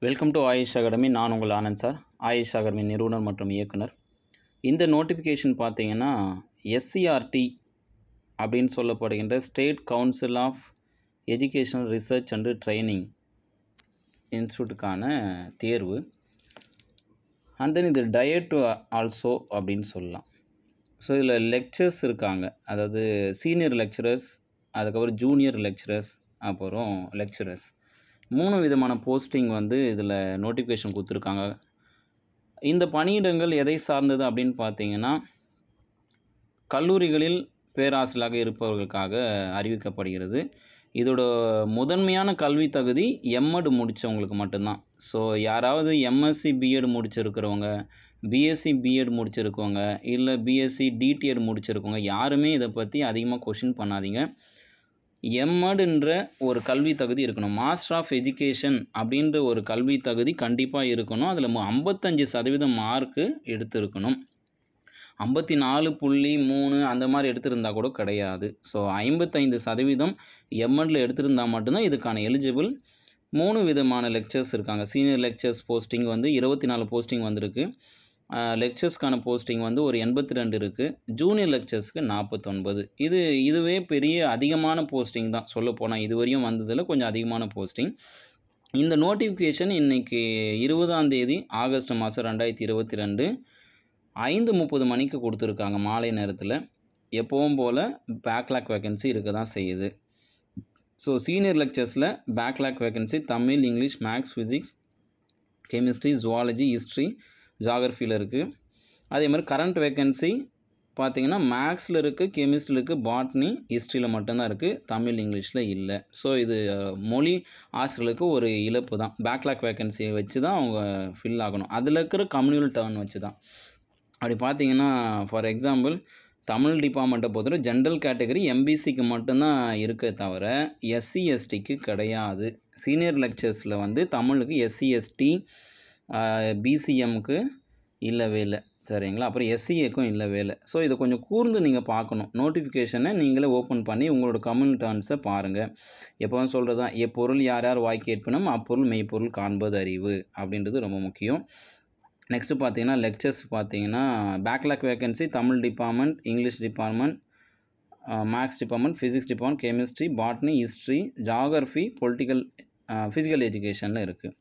welcome to AYUSH academy நான் உங்கள் Anand sir AYUSH academy நிறுவனர் மற்றும் இயக்குனர் இந்த நோட்டிஃபிகேஷன் பார்த்தீங்கன்னா எஸ்சிஆர்டி அப்படின்னு சொல்லப்படுகின்ற state council of educational research and training இன்ஸ்டியூட்டுக்கான தேர்வு அண்ட் தென் இது டயட் ஆல்சோ அப்படின்னு சொல்லலாம் ஸோ இதில் லெக்சர்ஸ் இருக்காங்க அதாவது சீனியர் லெக்சரர்ஸ் அதுக்கப்புறம் ஜூனியர் லெக்சரர்ஸ் அப்புறம் லெக்சரர்ஸ் மூணு விதமான போஸ்டிங் வந்து இதில் நோட்டிஃபிகேஷன் கொடுத்துருக்காங்க இந்த பணியிடங்கள் எதை சார்ந்தது அப்படின்னு பார்த்தீங்கன்னா கல்லூரிகளில் பேராசிரியராக இருப்பவர்களுக்காக அறிவிக்கப்படுகிறது இதோட முதன்மையான கல்வி தகுதி எம்எட் முடித்தவங்களுக்கு மட்டும்தான் ஸோ யாராவது எம்எஸ்சி பிஎட் முடிச்சிருக்கிறவங்க பிஎஸ்சி பிஎட் முடிச்சிருக்கவங்க இல்லை பிஎஸ்சி டிடிஎட் முடிச்சிருக்கவங்க யாருமே இதை பற்றி அதிகமாக கொஷின் பண்ணாதீங்க எம்எட்ன்ற ஒரு கல்வி தகுதி இருக்கணும் மாஸ்டர் ஆஃப் எஜுகேஷன் அப்படின்ற ஒரு கல்வி தகுதி கண்டிப்பாக இருக்கணும் அதில் ஐம்பத்தஞ்சு சதவீதம் மார்க்கு எடுத்திருக்கணும் ஐம்பத்தி நாலு புள்ளி மூணு அந்த மாதிரி எடுத்திருந்தா கூட கிடையாது ஸோ ஐம்பத்தைந்து சதவீதம் எம்எட்ல எடுத்திருந்தா மட்டும்தான் இதுக்கான எலிஜிபிள் மூணு விதமான லெக்சர்ஸ் இருக்காங்க சீனியர் லெக்சர்ஸ் போஸ்டிங் வந்து இருபத்தி நாலு போஸ்டிங் வந்திருக்கு லெக்சர்ஸ்க்கான போஸ்டிங் வந்து ஒரு எண்பத்தி ரெண்டு இருக்குது ஜூனியர் லெக்சர்ஸ்க்கு நாற்பத்தொன்பது இது இதுவே பெரிய அதிகமான போஸ்டிங் தான் சொல்லப்போனால் இதுவரையும் வந்ததில் கொஞ்சம் அதிகமான போஸ்டிங் இந்த நோட்டிஃபிகேஷன் இன்றைக்கி இருபதாம் தேதி ஆகஸ்ட் மாதம் ரெண்டாயிரத்தி இருபத்தி ரெண்டு ஐந்து முப்பது மணிக்கு கொடுத்துருக்காங்க மாலை நேரத்தில் எப்பவும் போல் பேக்லாக் வேக்கன்சி இருக்க தான் செய்யுது ஸோ சீனியர் லெக்சர்ஸில் backlog vacancy Tamil English maths physics chemistry zoology history ஜாகிரஃபியில் இருக்குது அதே மாதிரி கரண்ட் வேக்கன்சி பார்த்தீங்கன்னா மேக்ஸில் இருக்குது கெமிஸ்ட்ரியில் இருக்குது பாட்னி ஹிஸ்ட்ரியில் மட்டும்தான் இருக்குது தமிழ் இங்கிலீஷில் இல்லை ஸோ இது மொழி ஆசிரியர்களுக்கு ஒரு இழப்பு தான் பேக்லாக் வேக்கன்சியை வச்சு தான் அவங்க ஃபில் ஆகணும் அதில் இருக்கிற கம்யூனல் டர்ன் வச்சு தான் அப்படி பார்த்தீங்கன்னா ஃபார் எக்ஸாம்பிள் தமிழ் டிபார்ட்மெண்ட்டை பொறுத்தவரை ஜென்ரல் கேட்டகரி எம்பிசிக்கு மட்டும்தான் இருக்க தவிர எஸ்சி எஸ்டிக்கு கிடையாது சீனியர் லெக்சர்ஸில் வந்து தமிழுக்கு எஸ்சி எஸ்டி பிசிஎம்க்கு இல்லவே இல்லை சரிங்களா அப்புறம் எஸ்சிஏக்கும் இல்லவே இல்லை ஸோ இதை கொஞ்சம் கூர்ந்து நீங்கள் பார்க்கணும் நோட்டிஃபிகேஷனை நீங்களே ஓப்பன் பண்ணி உங்களோட கம்யூனல் டர்ன்ஸை பாருங்கள் எப்போவும் சொல்கிறது தான் எப்பொருள் யார் யார் வாய்க்கு ஏற்பனும் அப்பொருள் மெய்ப்பொருள் காண்பது அறிவு அப்படின்றது ரொம்ப முக்கியம் நெக்ஸ்ட்டு பார்த்தீங்கன்னா லெக்சர்ஸ் பார்த்தீங்கன்னா backlog vacancy Tamil department English department maths department physics department chemistry botany history geography political physical எஜுகேஷனில் இருக்குது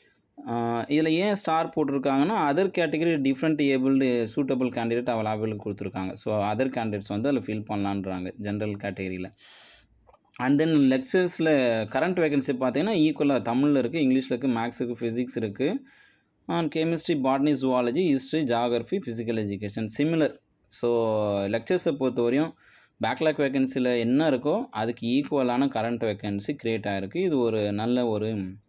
இதில் ஏன் ஸ்டார் போட்டிருக்காங்கன்னா other category different abled suitable candidate available கொடுத்துருக்காங்க ஸோ அதர் கேண்டிடேட்ஸ் வந்து அதில் ஃபில் பண்ணலான்றாங்க ஜென்ரல் கேட்டகரியில் அண்ட் தென் லெக்சர்ஸில் கரண்ட் வேகன்சி பார்த்தீங்கன்னா ஈக்குவலாக தமிழில் இருக்குது இங்கிலீஷில் இருக்குது மேக்ஸுக்கு ஃபிசிக்ஸ் இருக்குது and chemistry botany zoology history geography physical education similar so லெக்சர்ஸை பொறுத்தவரையும் பேக்லாக் வேக்கன்சியில் என்ன இருக்கோ அதுக்கு ஈக்குவலான கரண்ட் வேக்கன்சி க்ரியேட் ஆகிருக்கு இது ஒரு நல்ல ஒரு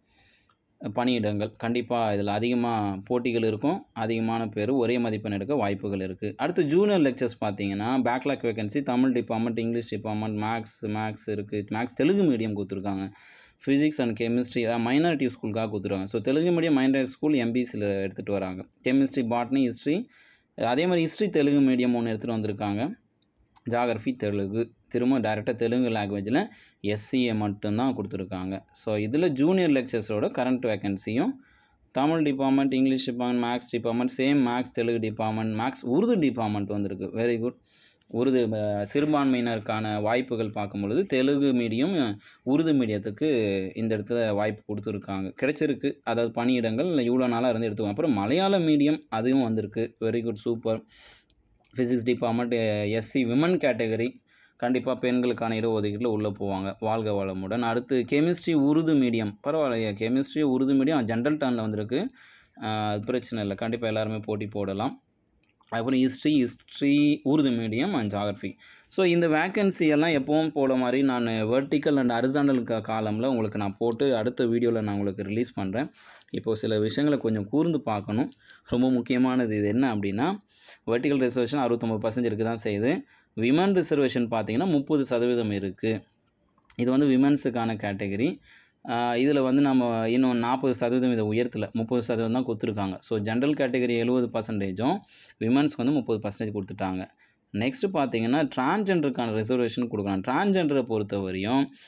பணியிடங்கள் கண்டிப்பாக இதில் அதிகமாக போட்டிகள் இருக்கும் அதிகமான பேர் ஒரே மதிப்பெண் எடுக்க வாய்ப்புகள் இருக்குது அடுத்து ஜூனியர் லெக்சர்ஸ் பார்த்தீங்கன்னா backlog vacancy Tamil department English department maths maths இருக்குது மேக்ஸ் தெலுங்கு மீடியம் கொடுத்துருக்காங்க ஃபிசிக்ஸ் அண்ட் கெமிஸ்ட்ரி மைனாரிட்டி ஸ்கூலுக்காக கொடுத்துருவாங்க so Telugu medium minority school எம்பிசியில் எடுத்துகிட்டு வராங்க கெமிஸ்ட்ரி பாட்னி ஹிஸ்ட்ரி அதே மாதிரி ஹிஸ்ட்ரி தெலுங்கு மீடியம் ஒன்று எடுத்துகிட்டு வந்திருக்காங்க ஜாகிரஃபி தெலுங்கு திரும்ப டேரெக்டாக தெலுங்கு லாங்குவேஜில் எஸ்சிஏ மட்டும்தான் கொடுத்துருக்காங்க ஸோ இதில் ஜூனியர் லெக்சர்ஸோட கரண்ட் வேக்கன்சியும் Tamil department English department maths department same maths Telugu department maths Urdu department வந்திருக்கு வெரி குட் உருது சிறுபான்மையினருக்கான வாய்ப்புகள் பார்க்கும்பொழுது தெலுங்கு மீடியம் உருது மீடியத்துக்கு இந்த இடத்துல வாய்ப்பு கொடுத்துருக்காங்க கிடைச்சிருக்கு அதாவது பணியிடங்கள் இவ்வளோ நாளாக இருந்து எடுத்துக்கோங்க அப்புறம் மலையாள மீடியம் அதுவும் வந்திருக்கு very good super physics department SC women category கண்டிப்பாக பெண்களுக்கான இடஒதுக்கீட்டில் உள்ளே போவாங்க வாழ்க வளமுடன் அடுத்து கெமிஸ்ட்ரி உருது மீடியம் பரவாயில்லையா கெமிஸ்ட்ரி உருது மீடியம் ஜென்ரல் டர்னில் வந்திருக்கு அது பிரச்சனை இல்லை கண்டிப்பாக எல்லாருமே போட்டி போடலாம் அப்புறம் history history Urdu medium and geography so இந்த வேக்கன்சி எல்லாம் எப்பவும் போல மாதிரி நான் வெர்டிக்கல் அண்ட் அரிசாண்டல் காலமில் உங்களுக்கு நான் போட்டு அடுத்த வீடியோவில் நான் உங்களுக்கு ரிலீஸ் பண்ணுறேன் இப்போது சில விஷயங்களை கொஞ்சம் கூர்ந்து பார்க்கணும் ரொம்ப முக்கியமானது இது என்ன அப்படின்னா வெர்டிக்கல் ரிசர்வேஷன் அறுபத்தொம்பது பர்சன்ட் இருக்குது தான் செய்யுது விமன் ரிசர்வேஷன் பார்த்தீங்கன்னா முப்பது சதவீதம் இருக்குது இது வந்து விமன்ஸுக்கான கேட்டகரி இதில் வந்து நம்ம இன்னும் நாற்பது சதவீதம் இதை உயர்த்தலை முப்பது சதவீதம் தான் கொடுத்துருக்காங்க ஸோ ஜென்ரல் கேட்டகரி எழுபது பர்சன்டேஜும் விமன்ஸ்க்கு வந்து முப்பது பர்சன்டேஜ் கொடுத்துட்டாங்க நெக்ஸ்ட்டு பார்த்தீங்கன்னா டிரான்ஜெண்டருக்கான ரிசர்வேஷன் கொடுக்கலாம் டிரான்ஜெண்டரை பொறுத்த வரையும்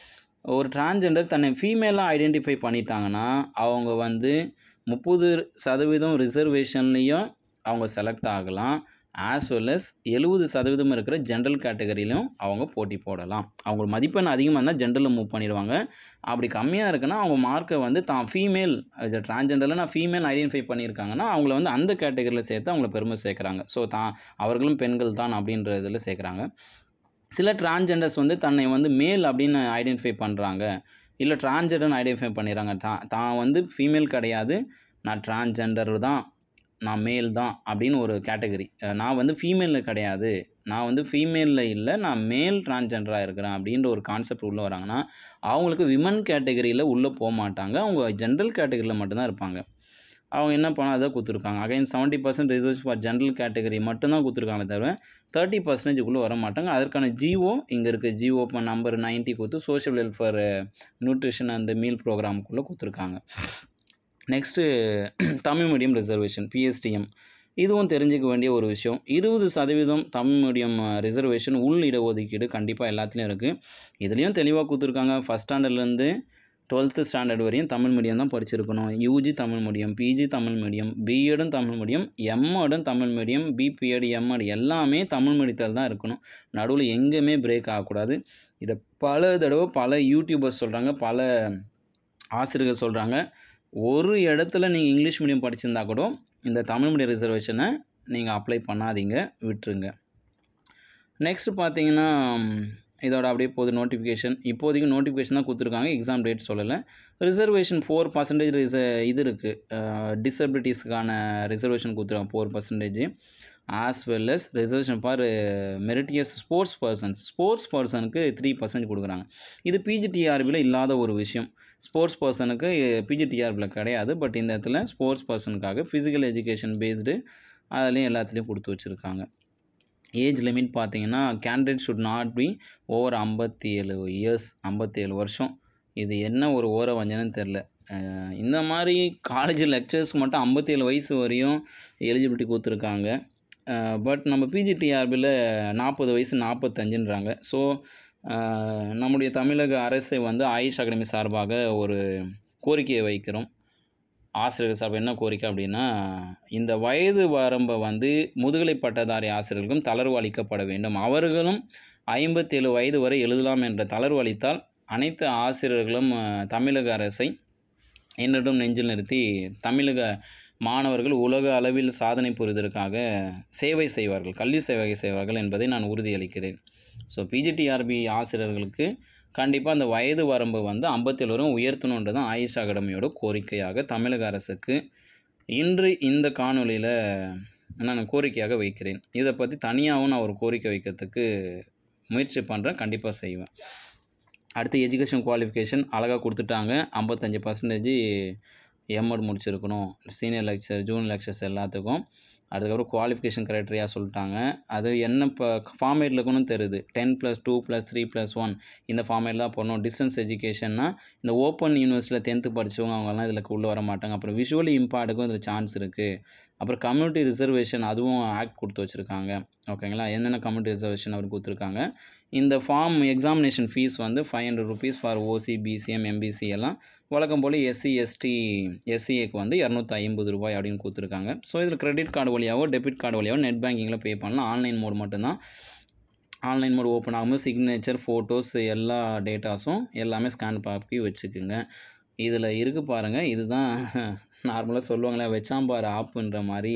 ஒரு டிரான்ஜெண்டர் தன்னை ஃபீமேலாக ஐடென்டிஃபை பண்ணிட்டாங்கன்னா அவங்க வந்து முப்பது சதவீதம் ரிசர்வேஷன்லேயும் அவங்க செலக்ட் ஆகலாம் ஆஸ் வெல் அஸ் எழுபது சதவீதம் இருக்கிற ஜென்ரல் கேட்டகரியிலும் அவங்க போட்டி போடலாம் அவங்க மதிப்பெண் அதிகமாக இருந்தால் ஜென்ரலில் மூவ் பண்ணிடுவாங்க அப்படி கம்மியாக இருக்குன்னா அவங்க மார்க்கை வந்து தான் ஃபீமேல் இது டிரான்ஜெண்டரில் நான் ஃபீமேல் ஐடென்டிஃபை பண்ணியிருக்காங்கன்னா அவங்கள வந்து அந்த கேட்டகரியில் சேர்த்து அவங்கள பெருமை சேர்க்குறாங்க ஸோ தான் அவர்களும் பெண்கள் தான் அப்படின்ற இதில் சேர்க்குறாங்க சில டிரான்ஜெண்டர்ஸ் வந்து தன்னை வந்து மேல் அப்படின்னு ஐடென்டிஃபை பண்ணுறாங்க இல்லை டிரான்ஜெண்டர்னு ஐடென்டிஃபை பண்ணிடுறாங்க தான் தான் வந்து ஃபீமேல் கிடையாது நான் டிரான்ஜெண்டர் தான் நான் மேல் தான் அப்படின்னு ஒரு கேட்டகரி நான் வந்து ஃபீமேலில் கிடையாது நான் வந்து ஃபீமேலில் இல்லை நான் மேல் டிரான்ஜெண்டராக இருக்கிறேன் அப்படின்ற ஒரு கான்செப்ட் உள்ளே வராங்கன்னா அவங்களுக்கு விமன் கேட்டகரியில் உள்ளே போக மாட்டாங்க அவங்க ஜென்ரல் கேட்டகரியில் மட்டும்தான் இருப்பாங்க அவங்க என்ன பண்ண அதை கொடுத்துருக்காங்க again seventy percent reserve for general category மட்டும்தான் கொடுத்துருக்காங்க தவிர தேர்ட்டி பர்சன்டேஜுக்குள்ளே வர மாட்டாங்க அதற்கான ஜிஓ இங்கே இருக்குது ஜிஓ நம்பர் நைன்ட்டி கொடுத்து சோஷியல் வெல்ஃபேர் நியூட்ரிஷன் அந்த மீல் ப்ரோக்ராமுக்குள்ளே கொடுத்துருக்காங்க next Tamil medium reservation PSTM இதுவும் தெரிஞ்சுக்க வேண்டிய ஒரு விஷயம் இருபது சதவீதம் தமிழ் மீடியம் ரிசர்வேஷன் உள் இடஒதுக்கீடு கண்டிப்பாக எல்லாத்துலேயும் இருக்குது இதுலேயும் தெளிவாக கொடுத்துருக்காங்க ஃபஸ்ட் ஸ்டாண்டர்ட்லேருந்து டுவெல்த்து ஸ்டாண்டர்ட் வரையும் தமிழ் மீடியம் தான் படிச்சிருக்கணும் UG Tamil medium PG Tamil medium பிஎடும் தமிழ் மீடியம் எம்எடும் தமிழ் மீடியம் பிபிஎட் எம்எட் எல்லாமே தமிழ் மீடியத்தில் தான் இருக்கணும் நடுவில் எங்கேயுமே பிரேக் ஆகக்கூடாது இதை பல தடவை பல யூடியூபர்ஸ் சொல்கிறாங்க பல ஆசிரியர்கள் சொல்கிறாங்க ஒரு இடத்துல நீங்கள் இங்கிலீஷ் மீடியம் படிச்சிருந்தா கூட இந்த தமிழ் மீடியம் ரிசர்வேஷனை நீங்கள் அப்ளை பண்ணாதீங்க விட்டுருங்க நெக்ஸ்ட் பார்த்தீங்கன்னா இதோட அப்படியே போகுது நோட்டிஃபிகேஷன் இப்போதைக்கு நோட்டிஃபிகேஷன் தான் கொடுத்துருக்காங்க எக்ஸாம் டேட் சொல்லலை ரிசர்வேஷன் ஃபோர் பர்சன்டேஜ் ரிச இது இருக்குது டிசபிலிட்டிஸ்க்கான ரிசர்வேஷன் கொடுத்துருக்காங்க four percentage as well as reservation for meritorious sports persons sports பர்சனுக்கு த்ரீ பர்சன்ட் கொடுக்குறாங்க இது பிஜிடிஆர்பியில் இல்லாத ஒரு விஷயம் ஸ்போர்ட்ஸ் பர்சனுக்கு பிஜிடிஆர்பியில் கிடையாது பட் இந்த இடத்துல ஸ்போர்ட்ஸ் பர்சனுக்காக ஃபிசிக்கல் எஜுகேஷன் பேஸ்டு அதுலேயும் எல்லாத்துலேயும் கொடுத்து வச்சுருக்காங்க ஏஜ் லிமிட் பார்த்தீங்கன்னா candidate should not be over ஐம்பத்தி ஏழு இயர்ஸ் ஐம்பத்தி ஏழு வருஷம் இது என்ன ஒரு ஓர வஞ்சனன்னு தெரில இந்த மாதிரி காலேஜ் லெக்சர்ஸ்க்கு மட்டும் ஐம்பத்தேழு வயசு வரையும் எலிஜிபிலிட்டி கொடுத்துருக்காங்க பட் நம்ம பிஜிடிஆர்பியில் நாற்பது வயசு நாற்பத்தஞ்சுன்றாங்க ஸோ நம்முடைய தமிழக அரசை வந்து ஆயுஷ் அகாடமி சார்பாக ஒரு கோரிக்கையை வைக்கிறோம் ஆசிரியர்கள் சார்பாக என்ன கோரிக்கை அப்படின்னா இந்த வயது வரம்பை வந்து முதுகலை பட்டதாரி ஆசிரியர்களுக்கும் தளர்வு அளிக்கப்பட வேண்டும் அவர்களும் ஐம்பத்தேழு வயது வரை எழுதலாம் என்ற தளர்வு அளித்தால் அனைத்து ஆசிரியர்களும் தமிழக அரசை என்னிடம் நெஞ்சில் நிறுத்தி தமிழக மாணவர்கள் உலக அளவில் சாதனை புரிவதற்காக சேவை செய்வார்கள் கல்வி சேவை செய்வார்கள் என்பதை நான் உறுதியளிக்கிறேன் ஸோ பிஜிடிஆர்பி ஆசிரியர்களுக்கு கண்டிப்பாக அந்த வயது வரம்பு வந்து ஐம்பத்தேழு வரும் உயர்த்தணுன்றது தான் ஆயுஷ் அகாடமியோட கோரிக்கையாக தமிழக அரசுக்கு இன்று இந்த காணொலியில் நான் கோரிக்கையாக வைக்கிறேன் இதை பற்றி தனியாகவும் நான் ஒரு கோரிக்கை வைக்கிறதுக்கு முயற்சி பண்ணுறேன் கண்டிப்பாக செய்வேன் அடுத்து எஜுகேஷன் குவாலிஃபிகேஷன் அழகாக கொடுத்துட்டாங்க ஐம்பத்தஞ்சு பர்சன்டேஜ் எம்எட் முடிச்சிருக்கணும் சீனியர் லெக்சர் ஜூனியர் லெக்சர்ஸ் எல்லாத்துக்கும் அதுக்கப்புறம் குவாலிஃபிகேஷன் க்ரைட்டரியா சொல்லிட்டாங்க அது என்ன இப்போ ஃபார்மேட்டில் இருக்கணும் தெரியுது ten plus two plus three plus one இந்த ஃபார்மேட் தான் போடணும் டிஸ்டன்ஸ் எஜுகேஷன்னா இந்த ஓப்பன் யூனிவர்சிட்டியில் டென்த்து படித்தவங்க அவங்கெல்லாம் இதில் உள்ளே வர மாட்டாங்க அப்புறம் விஷுவலி இம்பார்ட்டுக்கும் இதில் சான்ஸ் இருக்குது அப்புறம் கம்யூனிட்டி ரிசர்வேஷன் அதுவும் ஆக்ட் கொடுத்து வச்சுருக்காங்க ஓகேங்களா என்னென்ன கம்யூனிட்டி ரிசர்வேஷன் அவர் கொடுத்துருக்காங்க இந்த ஃபார்ம் எக்ஸாமினேஷன் ஃபீஸ் வந்து five hundred rupees for OC BCM MBC எல்லாம் வழக்கம் போல் எஸ்சி எஸ்டி எஸ்சிஏக்கு வந்து இரநூத்தி ஐம்பது ரூபாய் அப்படின்னு கொடுத்துருக்காங்க ஸோ இதில் கிரெடிட் கார்டு வழியாவோ டெபிட் கார்டு வழியாவோ நெட் பேங்கிங்கில் பே பண்ணலாம் ஆன்லைன் மோட் மட்டும்தான் ஆன்லைன் மோட் ஓப்பன் ஆகும்போது சிக்னேச்சர் ஃபோட்டோஸ் எல்லா டேட்டாஸும் எல்லாமே ஸ்கேன் பண்ணி வச்சுக்குங்க இதில் இருக்கு பாருங்கள் இதுதான் நார்மலாக சொல்லுவாங்களே வச்சாம்பார் ஆப்புன்ற மாதிரி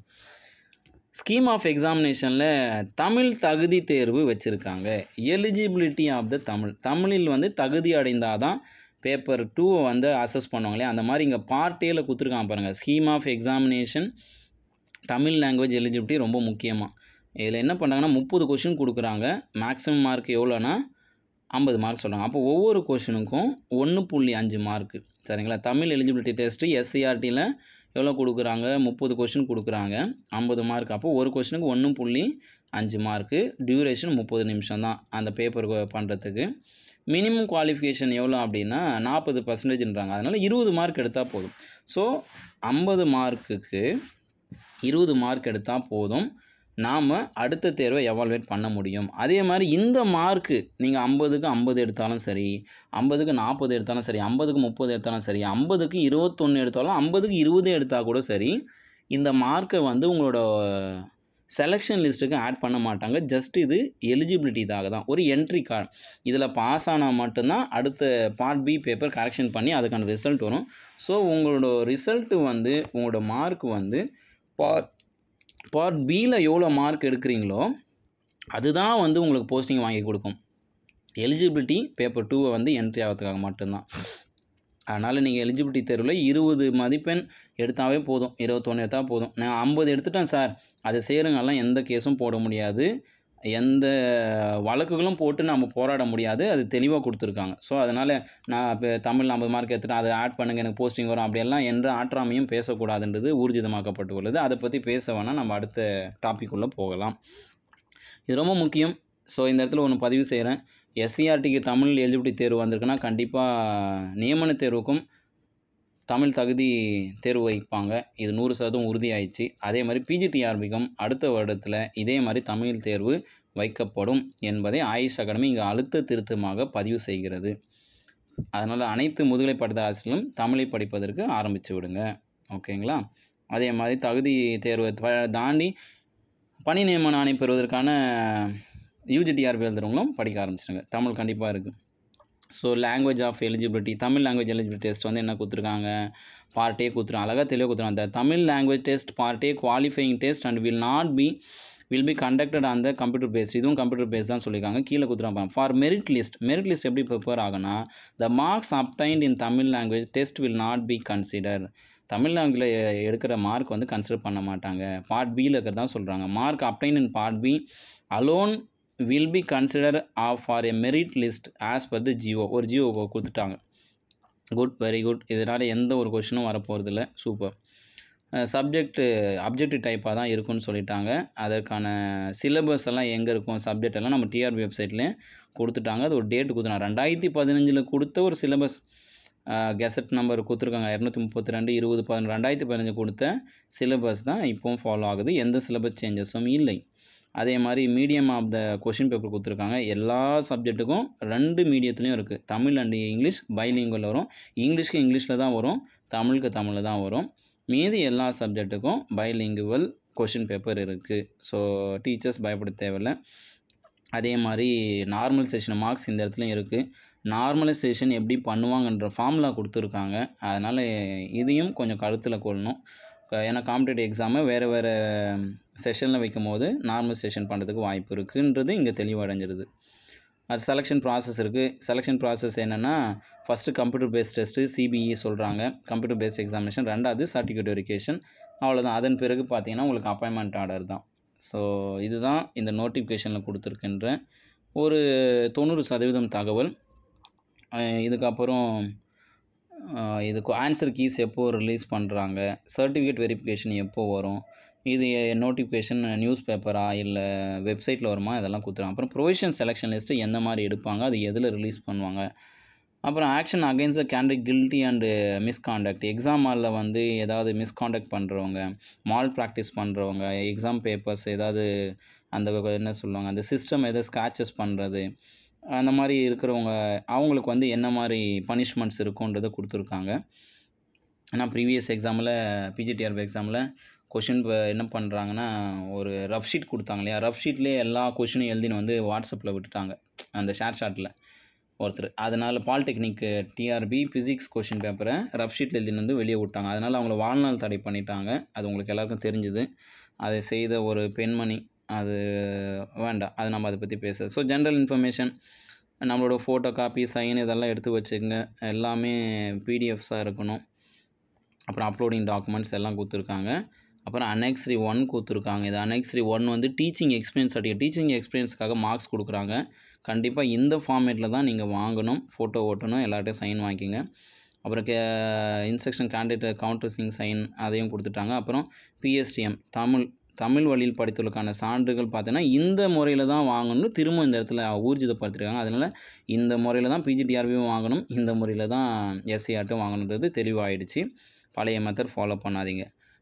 ஸ்கீம் ஆஃப் எக்ஸாமினேஷனில் தமிழ் தகுதி தேர்வு வச்சுருக்காங்க எலிஜிபிலிட்டி ஆஃப் த தமிழ் தமிழில் வந்து தகுதி அடைந்தால் தான் பேப்பர் டூவை வந்து அசஸ் பண்ணுவாங்களே அந்த மாதிரி இங்கே பார்ட் ஏல கொடுத்துருக்காங்க பாருங்கள் scheme of examination Tamil language eligibility ரொம்ப முக்கியமாக இதில் என்ன பண்ணுறாங்கன்னா முப்பது கொஷின் கொடுக்குறாங்க மேக்ஸிமம் மார்க் எவ்வளோனா ஐம்பது மார்க் சொல்கிறாங்க அப்போ ஒவ்வொரு கொஷினுக்கும் ஒன்று புள்ளி அஞ்சு மார்க்கு சரிங்களா தமிழ் எலிஜிபிலிட்டி டெஸ்ட்டு எஸ்சிஆர்டியில் எவ்வளோ கொடுக்குறாங்க முப்பது கொஷின் கொடுக்குறாங்க ஐம்பது மார்க் அப்போ ஒரு கொஷினுக்கு ஒன்று புள்ளி அஞ்சு மார்க்கு டியூரேஷன் முப்பது நிமிஷம் தான் அந்த பேப்பர் பண்ணுறதுக்கு மினிமம் குவாலிஃபிகேஷன் எவ்வளோ அப்படின்னா நாற்பது பர்சன்டேஜ்ன்றாங்க அதனால் இருபது மார்க் எடுத்தால் போதும் ஸோ ஐம்பது மார்க்குக்கு இருபது மார்க் எடுத்தால் போதும் நாம் அடுத்த தேர்வை எவால்வேட் பண்ண முடியும் அதே மாதிரி இந்த மார்க்கு நீங்கள் ஐம்பதுக்கு ஐம்பது எடுத்தாலும் சரி ஐம்பதுக்கு நாற்பது எடுத்தாலும் சரி ஐம்பதுக்கு முப்பது எடுத்தாலும் சரி ஐம்பதுக்கு இருபத்தொன்று எடுத்தாலும் ஐம்பதுக்கு இருபது எடுத்தால் கூட சரி இந்த மார்க்கை வந்து உங்களோட செலெக்ஷன் லிஸ்ட்டுக்கு ஆட் பண்ண மாட்டாங்க ஜஸ்ட் இது எலிஜிபிலிட்டிக்காக தான் ஒரு என்ட்ரி கார்டு இதில் பாஸ் ஆனால் மட்டும்தான் அடுத்த பார்ட் பி பேப்பர் கரெக்ஷன் பண்ணி அதுக்கான ரிசல்ட் வரும் ஸோ உங்களோட ரிசல்ட்டு வந்து உங்களோட மார்க் வந்து பார்ட் பார்ட் பியில் எவ்வளோ மார்க் எடுக்கிறீங்களோ அதுதான் வந்து உங்களுக்கு போஸ்டிங் வாங்கி கொடுக்கும் எலிஜிபிலிட்டி பேப்பர் டூவை வந்து என்ட்ரி ஆகிறதுக்காக மட்டும்தான் அதனால் நீங்கள் எலிஜிபிலிட்டி தேர்வில் இருபது மதிப்பெண் எடுத்தாவே போதும் இருபத்தொன்று எடுத்தால் போதும் நான் ஐம்பது எடுத்துட்டேன் சார் அது சேருங்கெல்லாம் எந்த கேஸும் போட முடியாது எந்த வழக்குகளும் போட்டு நம்ம போராட முடியாது அது தெளிவாக கொடுத்துருக்காங்க ஸோ அதனால் நான் இப்போ தமிழ் ஐம்பது மார்க் எடுத்துட்டேன் அதை ஆட் பண்ணுங்கள் எனக்கு போஸ்டிங் வரும் அப்படியெல்லாம் எந்த ஆற்றாமையும் பேசக்கூடாதுன்றது ஊர்ஜிதமாக்கப்பட்டுள்ளது அதை பற்றி பேச வேணால் நம்ம அடுத்த டாபிக் உள்ளே போகலாம் இது ரொம்ப முக்கியம் ஸோ இந்த இடத்துல ஒன்று பதிவு செய்கிறேன் எஸ்சிஆர்டிக்கு தமிழ் எலிஜிபிலிட்டி தேர்வு வந்திருக்குன்னா கண்டிப்பாக நியமன தேர்வுக்கும் தமிழ் தகுதி தேர்வு வைப்பாங்க இது நூறு சதவீதம் உறுதியாயிடுச்சு அதே மாதிரி பிஜிடிஆர்பிக்கும் அடுத்த வருடத்தில் இதே மாதிரி தமிழ் தேர்வு வைக்கப்படும் என்பதை ஆயுஷ் அகாடமி இங்கே அழுத்த திருத்தமாக பதிவு செய்கிறது அதனால் அனைத்து முதுகலை பட்ட ஆசிரியர்களும் தமிழை படிப்பதற்கு ஆரம்பித்து விடுங்க ஓகேங்களா அதே மாதிரி தகுதி தேர்வை ப- தாண்டி பணி நியமன ஆணை பெறுவதற்கான யூஜிடிஆர்பி எழுதுறவங்களும் படிக்க ஆரம்பிச்சிடுங்க தமிழ் கண்டிப்பாக இருக்குது so language of eligibility Tamil language eligibility test வந்து என்ன கொடுத்துருக்காங்க பார்ட் ஏ கொடுத்துருக்காங்க அழகாக தெளிவாக கொடுத்துருக்காங்க அந்த Tamil language test part A qualifying test and will not be will be conducted அந்த கம்ப்யூட்டர் பேஸ் இதுவும் கம்ப்யூட்டர் பேஸ் தான் சொல்லியிருக்காங்க கீழே கொடுத்துருப்பாங்க for merit list merit list எப்படி ப்ரிப்பேர் ஆகுனா the marks obtained in Tamil language test will not be consider Tamil லாங்குவேஜில் எடுக்கிற மார்க் வந்து கன்சிடர் பண்ண மாட்டாங்க பார்ட் பியில் இருக்கிறதா சொல்கிறாங்க mark obtain in part B alone will be consider of for a merit list as per the GO ஒரு GO கொடுத்துட்டாங்க குட் வெரி குட் இதனால் எந்த ஒரு கொஷினும் வரப்போகிறதில்ல சூப்பர் சப்ஜெக்ட் அப்ஜெக்டிவ் டைப்பாக தான் இருக்குன்னு சொல்லிட்டாங்க அதற்கான சிலபஸ் எல்லாம் எங்கே இருக்கும் சப்ஜெக்ட் எல்லாம் நம்ம டிஆர்பி வெப்சைட்லேயே கொடுத்துட்டாங்க அது ஒரு டேட் கொடுத்துட்டாங்க ரெண்டாயிரத்தி பதினஞ்சில் கொடுத்த ஒரு சிலபஸ் கெசட் நம்பர் கொடுத்துருக்காங்க இரநூத்தி முப்பத்தி ரெண்டு இருபது பதினொன்று ரெண்டாயிரத்தி பதினஞ்சு கொடுத்த சிலபஸ் தான் இப்போவும் ஃபாலோ ஆகுது எந்த சிலபஸ் சேஞ்சஸும் இல்லை அதே மாதிரி medium of the question paper கொடுத்துருக்காங்க எல்லா சப்ஜெக்ட்டுக்கும் ரெண்டு மீடியத்துலேயும் இருக்குது தமிழ் அண்ட் இங்கிலீஷ் பைலிங்குவல் வரும் இங்கிலீஷ்க்கு இங்கிலீஷில் தான் வரும் தமிழுக்கு தமிழில் தான் வரும் மீதி எல்லா சப்ஜெக்ட்டுக்கும் பைலிங்குவல் கொஷின் பேப்பர் இருக்குது ஸோ டீச்சர்ஸ் பயப்பட தேவையில்லை அதே மாதிரி நார்மல் செஷன் மார்க்ஸ் இந்த இடத்துலையும் இருக்குது நார்மலைசேஷன் எப்படி பண்ணுவாங்கன்ற ஃபார்முலா கொடுத்துருக்காங்க அதனால் இதையும் கொஞ்சம் கருத்தில் கொள்ளணும் க- ஏன்னா காம்படேட்டிவ் எக்ஸாமை வேறு வேறு செஷனில் வைக்கும் போது நார்மல் செஷன் பண்ணுறதுக்கு வாய்ப்பு இருக்குன்றது இங்கே தெளிவடைஞ்சிருது அது செலெக்ஷன் ப்ராசஸ் இருக்குது செலெக்ஷன் ப்ராசஸ் என்னென்னா first computer based test CBE சொல்கிறாங்க கம்ப்யூட்டர் பேஸ்ட் எக்ஸாமினேஷன் ரெண்டாவது சர்டிஃபிகேட் வெரிஃபிகேஷன் அவ்வளோதான் அதன் பிறகு பார்த்தீங்கன்னா உங்களுக்கு அப்பாயின்மெண்ட் ஆர்டர் தான் ஸோ இதுதான் இந்த நோட்டிஃபிகேஷனில் கொடுத்துருக்கின்ற ஒரு தொண்ணூறு சதவீதம் தகவல் அஹ் இதுக்கப்புறம் அஹ் இதுக்கு ஆன்சர் கீஸ் எப்போ ரிலீஸ் பண்ணுறாங்க சர்டிஃபிகேட் வெரிஃபிகேஷன் எப்போ வரும் இது நோட்டிஃபிகேஷன் நியூஸ் பேப்பரா இல்லை வெப்சைட்டில் வருமா இதெல்லாம் கொடுத்துருவாங்க அப்புறம் ப்ரொவிஷன் செலெக்ஷன் லிஸ்ட்டு எந்த மாதிரி எடுப்பாங்க அது எதில் ரிலீஸ் பண்ணுவாங்க அப்புறம் action against the candidate guilty and misconduct exam ஹாலில் வந்து ஏதாவது மிஸ்காண்டக்ட் பண்ணுறவங்க மால் ப்ராக்டிஸ் பண்ணுறவங்க எக்ஸாம் பேப்பர்ஸ் ஏதாவது அந்த என்ன சொல்லுவாங்க அந்த சிஸ்டம் எதாவது ஸ்க்ராச்சஸ் பண்ணுறது அந்த மாதிரி இருக்கிறவங்க அவங்களுக்கு வந்து என்ன மாதிரி பனிஷ்மெண்ட்ஸ் இருக்குன்றதை கொடுத்துருக்காங்க ஆனால் ப்ரீவியஸ் எக்ஸாமில் பிஜிடிஆர்பி எக்ஸாமில் கொஷின் என்ன பண்ணுறாங்கன்னா ஒரு ரஃப் ஷீட் கொடுத்தாங்க இல்லையா ரஃப் ஷீட்லேயே எல்லா கொஷினும் எழுதின்னு வந்து வாட்ஸ்அப்பில் விட்டுட்டாங்க அந்த ஷேர் ஷாட்டில் ஒருத்தர் அதனால் பாலிடெக்னிக் டிஆர்பி ஃபிசிக்ஸ் கொஷின் பேப்பரை ரஃப் ஷீட்டில் எழுதின்னு வந்து வெளியே விட்டாங்க அதனால் அவங்கள வாழ்நாள் தடை பண்ணிட்டாங்க அது உங்களுக்கு எல்லாருக்கும் தெரிஞ்சுது அதை செய்த ஒரு பெண்மணி அது வேண்டாம் அது நம்ம அதை பற்றி பேச ஸோ ஜென்ரல் இன்ஃபர்மேஷன் நம்மளோட ஃபோட்டோ காப்பி சைன் இதெல்லாம் எடுத்து வச்சுக்கங்க எல்லாமே பிடிஎஃப்ஸாக இருக்கணும் அப்புறம் அப்லோடிங் டாக்குமெண்ட்ஸ் எல்லாம் கொடுத்துருக்காங்க அப்புறம் அனெக்ஸ்ரி ஒன் கொடுத்துருக்காங்க இது அனெக்ஸ்ரி ஒன் வந்து டீச்சிங் எக்ஸ்பீரியன்ஸ் சர்டிஃபிகேட் டீச்சிங் எக்ஸ்பீரியன்ஸ்க்காக மார்க்ஸ் கொடுக்குறாங்க கண்டிப்பாக இந்த ஃபார்மேட்டில் தான் நீங்கள் வாங்கணும் ஃபோட்டோ ஓட்டணும் எல்லார்ட்டையும் சைன் வாங்கிக்கோங்க அப்புறம் கே இன்ஸ்ட்ரக்ஷன் கேண்டிடேட் கவுண்டர்சிங் சைன் அதையும் கொடுத்துட்டாங்க அப்புறம் பிஎஸ்டிஎம் தமிழ் தமிழ் வழியில் படித்தவர்களுக்கான சான்றுகள் பார்த்தீங்கன்னா இந்த முறையில் தான் வாங்கணும் திரும்ப இந்த இடத்துல ஊர்ஜிதப்படுத்திருக்காங்க அதனால் இந்த முறையில் தான் பிஜிடிஆர்பியும் வாங்கணும் இந்த முறையில் தான் எஸ்சிஆர்ட்டும் வாங்கணுன்றது தெளிவாயிடுச்சு பழைய மெத்தட் ஃபாலோ பண்ணாதீங்க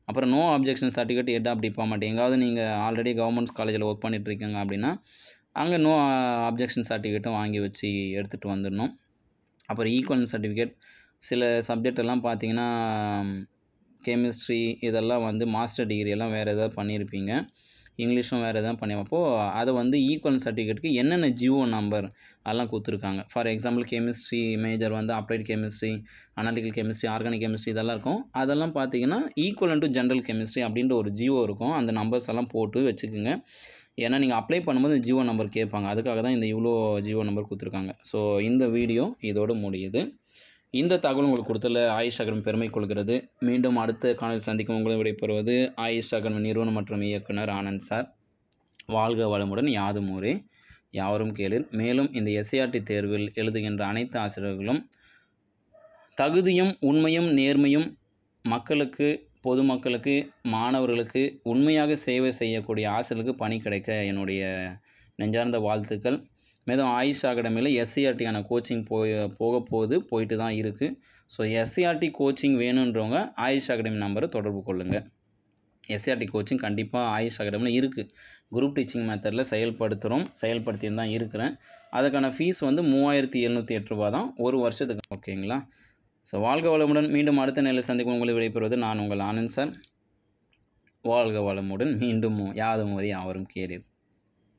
அப்புறம் no objection certificate head of department எங்காவது நீங்கள் ஆல்ரெடி கவர்மெண்ட்ஸ் காலேஜில் ஒர்க் பண்ணிட்டு இருக்கீங்க அப்படின்னா அங்கே நோ அப்ஜெக்ஷன் சர்டிஃபிகேட்டும் வாங்கி வச்சு எடுத்துகிட்டு வந்துடணும் அப்புறம் ஈக்குவல் சர்டிஃபிகேட் சில சப்ஜெக்ட் எல்லாம் பார்த்தீங்கன்னா கெமிஸ்ட்ரி இதெல்லாம் வந்து மாஸ்டர் டிகிரி எல்லாம் வேறு ஏதாவது பண்ணியிருப்பீங்க இங்கிலீஷும் வேறு எதாவது பண்ணி அப்போது அதை வந்து ஈக்குவல் சர்டிஃபிகேட்டுக்கு என்னென்ன ஜிஓ நம்பர் அதெல்லாம் கொடுத்துருக்காங்க ஃபார் எக்ஸாம்பிள் கெமிஸ்ட்ரி மேஜர் வந்து applied chemistry analytical chemistry organic chemistry இதெல்லாம் இருக்கும் அதெல்லாம் பார்த்தீங்கன்னா ஈக்குவல் டு ஜென்ரல் கெமிஸ்ட்ரி அப்படின்ற ஒரு ஜிஓ இருக்கும் அந்த நம்பர்ஸ் எல்லாம் போட்டு வச்சுக்கோங்க ஏன்னா நீங்கள் அப்ளை பண்ணும்போது ஜியோ நம்பர் கேட்பாங்க அதுக்காக தான் இந்த இவ்வளோ ஜியோ நம்பர் கொடுத்துருக்காங்க ஸோ இந்த வீடியோ இதோடு முடியுது இந்த தகவல் உங்களுக்கு கொடுத்தல ஆயுஷ் அகரம் பெருமை கொள்கிறது மீண்டும் அடுத்த காணொலி சந்திக்கும் உங்களை விடைபெறுவது ஆயுஷ் அகரம் நிறுவனம் மற்றும் இயக்குனர் ஆனந்த் சார் வாழ்க வளமுடன் யாதும் ஊரே யாவரும் கேளிர் மேலும் இந்த எஸ்ஏஆர்டி தேர்வில் எழுதுகின்ற அனைத்து ஆசிரியர்களும் தகுதியும் உண்மையும் நேர்மையும் மக்களுக்கு பொதுமக்களுக்கு மாணவர்களுக்கு உண்மையாக சேவை செய்யக்கூடிய ஆசிரியர்களுக்கு பணி கிடைக்க என்னுடைய நெஞ்சார்ந்த வாழ்த்துக்கள் மேலும் ஆயுஷ் அகாடமியில் எஸ்சிஆர்டிக்கான கோச்சிங் போய் போக போகுது போயிட்டு தான் இருக்குது ஸோ எஸ்சிஆர்டி கோச்சிங் வேணுன்றவங்க ஆயுஷ் அகாடமி நம்பரை தொடர்பு கொள்ளுங்கள் எஸ்சிஆர்டி கோச்சிங் கண்டிப்பாக ஆயுஷ் அகாடமியில் இருக்குது குரூப் டீச்சிங் மெத்தடில் செயல்படுத்துகிறோம் செயல்படுத்தின்னு தான் இருக்கிறேன் அதுக்கான ஃபீஸ் வந்து மூவாயிரத்தி எழுநூற்றி எட்டு ரூபா தான் ஒரு வருஷத்துக்கு ஓகேங்களா ஸோ வாழ்க வளமுடன் மீண்டும் அடுத்த நிலையில் சந்திக்கும் உங்களை விடைபெறுவது நான் உங்கள் ஆனந்த் சார் வாழ்க வளமுடன் மீண்டும் யாதும் ஒரு யாவரும் கேரீர்